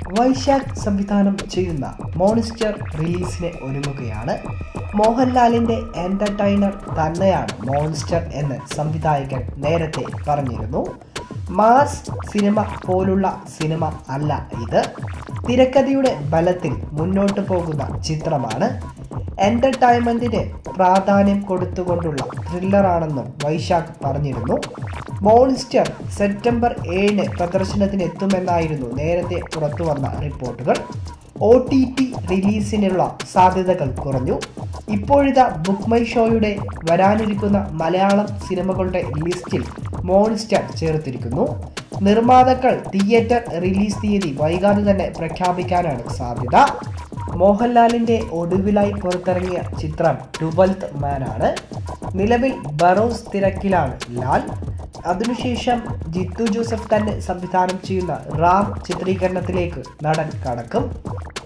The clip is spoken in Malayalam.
വൈശാഖ് സംവിധാനം ചെയ്യുന്ന മോണിസ്റ്റർ റിലീസിന് ഒരുങ്ങുകയാണ് മോഹൻലാലിന്റെ എന്റർടൈനർ തന്നെയാണ് മോൺസ്റ്റർ എന്ന് സംവിധായകൻ നേരത്തെ പറഞ്ഞിരുന്നു മാസ് സിനിമ പോലുള്ള സിനിമ അല്ല ഇത് തിരക്കഥയുടെ ബലത്തിൽ മുന്നോട്ട് പോകുന്ന ചിത്രമാണ് എന്റർടൈൻമെന്റിന് പ്രാധാന്യം കൊടുത്തുകൊണ്ടുള്ള ത്രില്ലറാണെന്നും വൈശാഖ് പറഞ്ഞിരുന്നു മോൺസ്റ്റർ സെപ്റ്റംബർ ഏഴിന് പ്രദർശനത്തിന് എത്തുമെന്നായിരുന്നു നേരത്തെ പുറത്തു വന്ന റിപ്പോർട്ടുകൾ ഒ ടി ടി റിലീസിനുള്ള സാധ്യതകൾ കുറഞ്ഞു ഇപ്പോഴിതാ ബുക്ക് മൈ ഷോയുടെ വരാനിരിക്കുന്ന മലയാളം സിനിമകളുടെ ലിസ്റ്റിൽ മോൺസ്റ്റർ ചേർത്തിരിക്കുന്നു നിർമ്മാതാക്കൾ തിയേറ്റർ റിലീസ് തീയതി വൈകാതെ തന്നെ പ്രഖ്യാപിക്കാനാണ് സാധ്യത മോഹൻലാലിന്റെ ഒടുവിലായി പുറത്തിറങ്ങിയ ചിത്രം ട്വൽത്ത് മാൻ ആണ് നിലവിൽ ബറോസ് തിരക്കിലാണ് ലാൽ അതിനുശേഷം ജിത്തു ജോസഫ് തന്നെ സംവിധാനം ചെയ്യുന്ന റാം ചിത്രീകരണത്തിലേക്ക് നടൻ കടക്കും